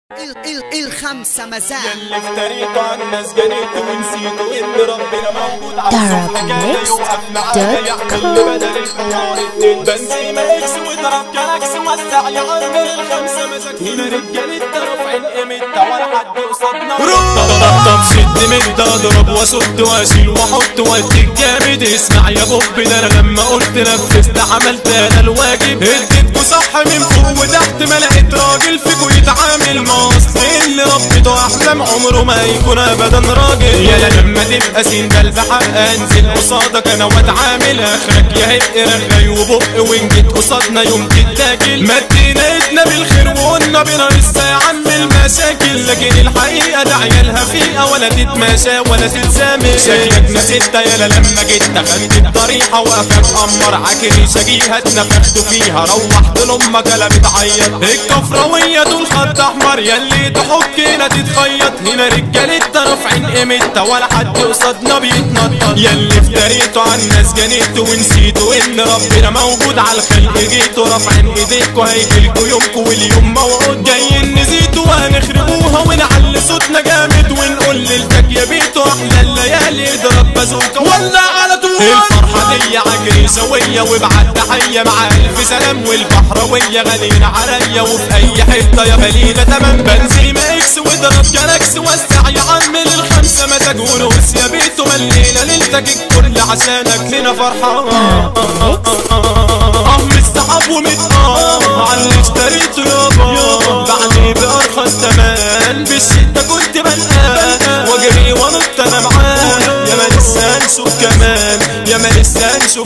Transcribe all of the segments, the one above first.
ال- ال- الخمسة مزاج اللي افتريته عن الناس جنيته ونسيته ان ربنا موجود على الصبح جاي يوقف معايا يعمل لي بدل الحوار اتنين بنزيما اكس واضرب كلاكس وسع يا عم الخمسه مساكين رجالتنا رافعين قيمتها ولا حد قصادنا طب طب شد من ده اضرب واصد واشيل واحط واديك جامد اسمع يا بوب ده انا لما قلت نفذت عملت انا الواجب اديتكوا صح من فوق وتحت ما لقيت راجل فيكوا يتعامل مع اصل اللي ربيته احلام عمره ما يكون ابدا راجل يا لما تبقى سين ده البحر انزل قصادك انا واتعامل اخرك يا هيك رغي وبق وان جيت قصادنا يوم تتاكل مدينا ايدنا بالخير وقلنا بينا لسه يا عم المشاكل لكن الحقيقه ده عيالها فيها ولا تتماشى ولا تتسامح شكلك نسيت يالا لما جيت دخلت الطريقه واقفه تأمر عاكري شجيها اتنفخت فيها روحت لامك انا بتعيط الكفراويه دول خط احمر ياللي تحك هنا تتخيط هنا رجالتنا رافعين قيمتها ولا حد قصادنا بيتنطط ياللي افتريتوا عن الناس جنيتوا ونسيتوا ان ربنا موجود على الخلق جيتوا رافعين ايديكوا هيجيلكوا يومكوا واليوم موعود جايين نزيدوا وهنخربوها ونعلي صوتنا جامد ونقول للتك يا بيتو احلى الليالي اضرب بازوكا ولع على طول الفرحه دي عجري سويه وابعت تحيه مع الف سلام والبحراويه غاليين عليا وفي اي حته يا بليده تمام بنزيما اكس واضرب جالاكس وسع يا عم للخمسه مزاج ونوس يا بيتو ملينا ليلتك الكل عشانك لنا فرحان اه مستحب ومتقام على اللي اشتريته يابا بعدي بارخص تمن بالشدة كنت بلقان واجري وانط انا معاه يا ما لسه نشوف كمان يا ما لسه نشوف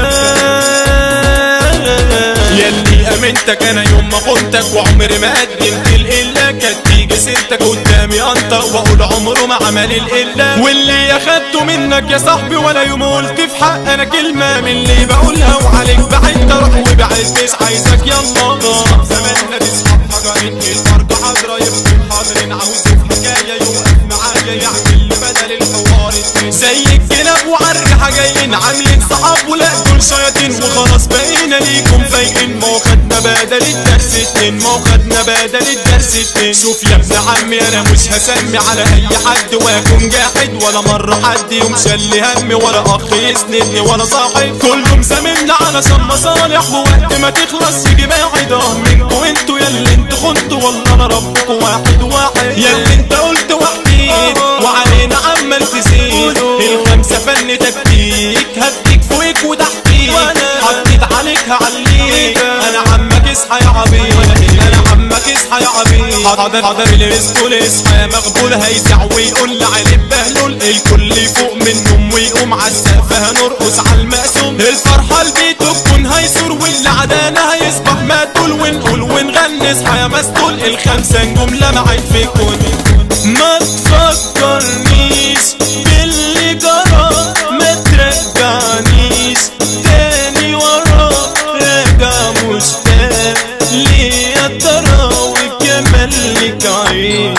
كمان ياللي امنتك انا يوم ما خنتك وعمري ما قدمت القله كانت تيجي سيرتك قدامي انطق واقول عمره ما عمل القله واللي اخدته منك يا صاحبي ولا يوم قلت في حق انا كلمه من اللي بقولها وعليك بعدت اروح وبعدت مش عايزك يلا زماننا تصحى حجرين الفرق حاضره يبقوا حاضرين عاوزين في حكايه يوقف معايا يعمل لي بدل الحوار اتنين. زي الكلاب وعرحه جايين عاملين صحاب ولا دول شياطين وخلاص بقينا ليكم فايقين ما هو خدنا بدل الدرس اتنين ما هو خدنا بدل الدرس اتنين شوف يا ابن عمي انا مش هسمي على اي حد واكون جاحد ولا مره حد يوم شل همي ولا اخ يسندني ولا صاحب كله مساممنا علشان مصالح ووقت ما تخلص يجي باعد اه منكوا انتوا ياللي انتوا خنتوا والله انا ربكوا واحد واحد ياللي انت قلت وحيد وعلينا عمال تزيد الخمسه فن تكتيك هديك فوقك وتحتيك حطيت عليك هعليك انا عمك اصحى يا عبيد انا عمك اصحى يا عبيد حاضر حاضر الاسطول اصحى يا مقبول هيزع ويقول لعلي بهلول الكل فوق منهم ويقوم على السقف هنرقص على المقسوم الفرحه البيت تكون هيسور واللي عدانا هيصبح ماتول ونقول ونغني اصحى يا مسطول الخمسه نجوم لمعت في كون ما تفكرنيش باللي جرى ما ترجعنيش تاني ورا راجع مشتاق ليه يا ترى وكمان لك عيب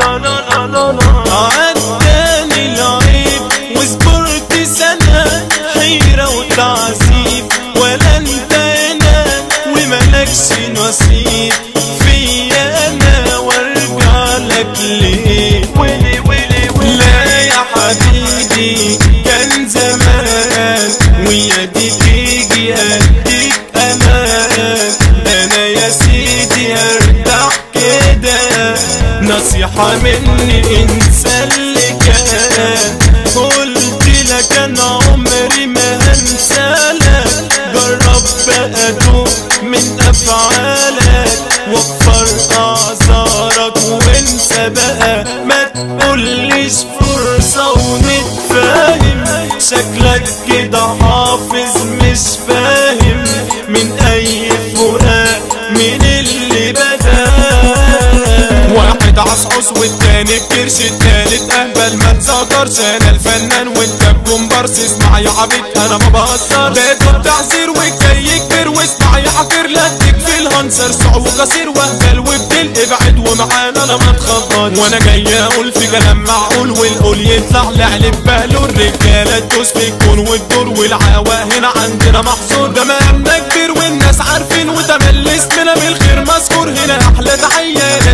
عداني العيب وصبرت سنة حيرة وتعذيب ولا انت هنا وملكش نصيب فيا انا وارجع لك ليه ويلي ويلي ويلي لا يا حبيبي كان زمان ويا دي تيجي اديك امان انا يا سيدي ارتاح كده نصيحة مني انسى اللي كان قلت لك انا عمري ما هنسالك جرب بقى توب من افعالك وفر اعذارك وانسى بقى ما تقوليش فرصة ونتفاهم شكلك كده حافظ مش فاهم من اي فراق من اللي بدا واحد عصعص والتاني الكرش التالت اهبل ما تذكرش انا الفنان وانت الكومبارس اسمع يا عبيد انا ما بهزر ده التعذير والجاي كبير واسمع يا حقير لا اديك في الهنسر صعب وقصير واهبل وبدل ابعد ومعانا انا ما تخبط وانا جاي اقول في كلام معقول والقول يطلع لعلب بهله الرجاله تدوس في الكون والدور والعوا هنا عندنا محظور ده مقامنا كبير والناس عارفين وتملي اسمنا بالخير مذكور هنا احلى تحيه ناس تتقال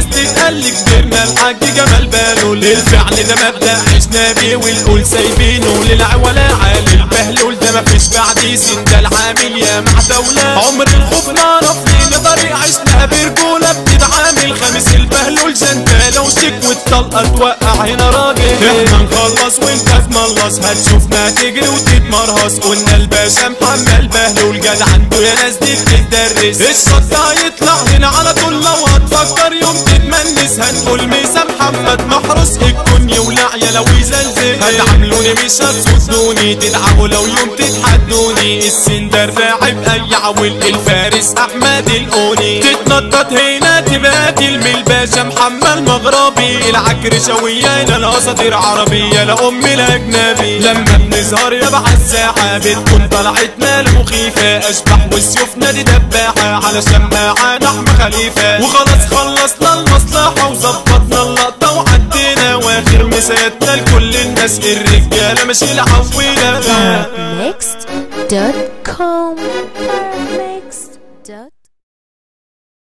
احنا اللي كبرنا الحاج جمال بانوا للفعل ده مبدأ عشنا بيه والقول سايبينه للعوالة عالي البهلول ده مفيش بعديه ستة العامل يا مع دولة عمر الخوف نعرف لينا طريق عشنا برجولة بتتعامل خميس البهلول جنتالة وشيك والطلقة توقع هنا راجل احنا نخلص وانت تملص هتشوفنا تجري وتتمرهص قلنا الباشا محمد بهلول جدع عنده يا ناس دي بتدرس الصد هيطلع هنا على طول لو هتفكر يوم تتمنس هنقول ميسا محمد محروس الكون يولع يا لو يزلزل هتعاملوني مش هتصدوني تدعموا لو يوم تتحدوني السندر راعب اي عول الفارس احمد القوني تتنطط هنا تبقى تلمي الباشا محمد مغربي العكرشاوية لا الاساطير عربية لا ام الاجنبي لما بنظهر يا على الساحة بتكون طلعتنا المخيفة اشبح وسيوفنا دي دباحة على شماعة نحمة خليفة وخلاص خلصنا المصلحة وظبطنا اللقطة وعدينا واخر مسيرتنا لكل الناس الرجالة مش العويلة Next.com